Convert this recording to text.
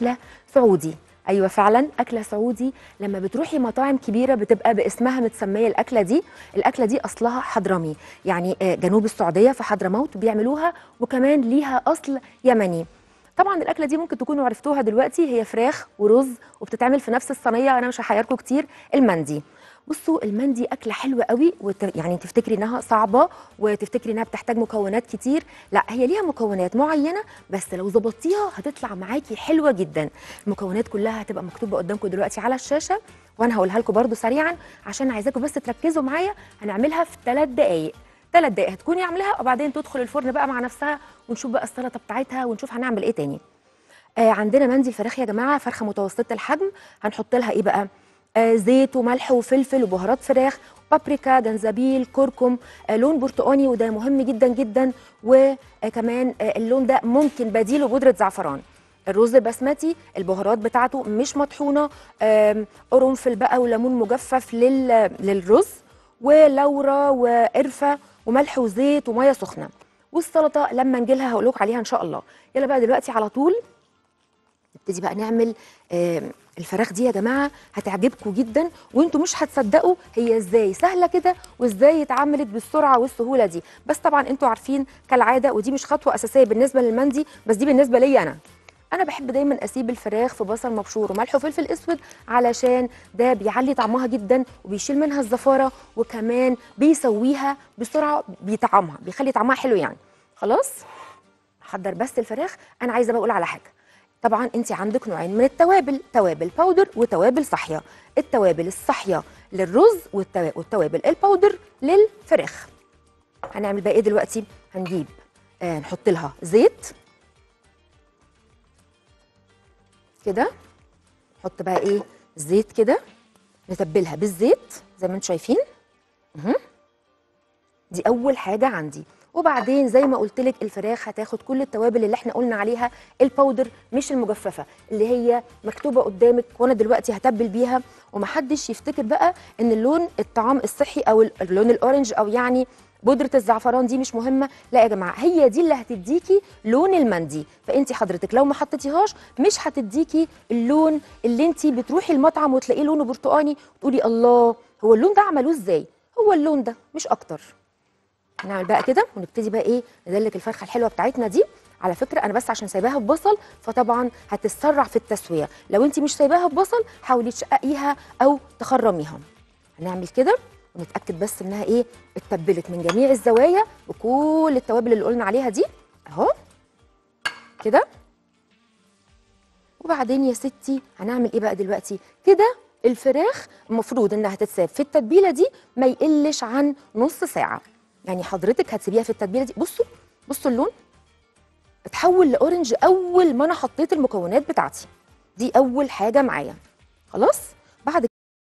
اكله سعودي ايوه فعلا اكله سعودي لما بتروحي مطاعم كبيره بتبقى باسمها متسميه الاكله دي الاكله دي اصلها حضرمي يعني آه، جنوب السعوديه في حضرموت بيعملوها وكمان ليها اصل يمني طبعا الاكله دي ممكن تكونوا عرفتوها دلوقتي هي فراخ ورز وبتتعمل في نفس الصينيه انا مش هحيركم كتير المندي بصوا المندي اكله حلوه قوي وت... يعني تفتكري انها صعبه وتفتكري انها بتحتاج مكونات كتير لا هي ليها مكونات معينه بس لو ظبطتيها هتطلع معاكي حلوه جدا المكونات كلها هتبقى مكتوبه قدامكم دلوقتي على الشاشه وانا هقولها لكم برده سريعا عشان عايزاكم بس تركزوا معايا هنعملها في ثلاث دقائق ثلاث دقائق هتكوني عاملاها وبعدين تدخل الفرن بقى مع نفسها ونشوف بقى السلطه بتاعتها ونشوف هنعمل ايه تاني آه عندنا مندي الفراخ يا جماعه فرخه متوسطه الحجم هنحط لها ايه بقى آه زيت وملح وفلفل وبهارات فراخ بابريكا جنزبيل كركم آه لون برتقاني وده مهم جدا جدا وكمان آه اللون ده ممكن بديله بودره زعفران الرز البسمتي البهارات بتاعته مش مطحونه آم، قرنفل بقى وليمون مجفف لل... للرز ولورا وقرفه وملح وزيت وميه سخنه والسلطه لما نجي لها هقول لكم عليها ان شاء الله يلا بقى دلوقتي على طول نبتدي بقى نعمل آم، الفراخ دي يا جماعه هتعجبكم جدا وانتوا مش هتصدقوا هي ازاي سهله كده وازاي اتعملت بالسرعه والسهوله دي بس طبعا انتوا عارفين كالعاده ودي مش خطوه اساسيه بالنسبه للمندي بس دي بالنسبه لي انا انا بحب دايما اسيب الفراخ في بصل مبشور وملح وفلفل اسود علشان ده بيعلي طعمها جدا وبيشيل منها الزفاره وكمان بيسويها بسرعه بيطعمها بيخلي طعمها حلو يعني خلاص حضر بس الفراخ انا عايزه بقول على حاجه طبعا انت عندك نوعين من التوابل توابل باودر وتوابل صحيه التوابل الصحيه للرز والتوا- والتوابل الباودر للفراخ هنعمل بقى ايه دلوقتي هنجيب آه نحط لها زيت كده نحط بقى ايه زيت كده نتبلها بالزيت زي ما انتم شايفين مهم. دي اول حاجه عندي وبعدين زي ما قلت لك الفراخ هتاخد كل التوابل اللي احنا قلنا عليها الباودر مش المجففه اللي هي مكتوبه قدامك وانا دلوقتي هتبل بيها ومحدش يفتكر بقى ان اللون الطعام الصحي او اللون الاورنج او يعني بودره الزعفران دي مش مهمه لا يا جماعه هي دي اللي هتديكي لون المندي فانت حضرتك لو ما حطيتيهاش مش هتديكي اللون اللي انت بتروحي المطعم وتلاقيه لونه برتقاني وتقولي الله هو اللون ده عملوه ازاي هو اللون ده مش اكتر نعمل بقى كده ونبتدي بقى ايه ندلك الفرخه الحلوه بتاعتنا دي على فكره انا بس عشان سايباها ببصل فطبعا هتتسرع في التسويه لو انت مش سايباها ببصل حاولي تشققيها او تخرميها هنعمل كده ونتاكد بس انها ايه اتبلت من جميع الزوايا وكل التوابل اللي قلنا عليها دي اهو كده وبعدين يا ستي هنعمل ايه بقى دلوقتي كده الفراخ المفروض انها تتساب في التتبيله دي ما يقلش عن نص ساعه يعني حضرتك هتسيبيها في التتبيله دي بصوا بصوا اللون اتحول لاورنج اول ما انا حطيت المكونات بتاعتي دي اول حاجه معايا خلاص بعد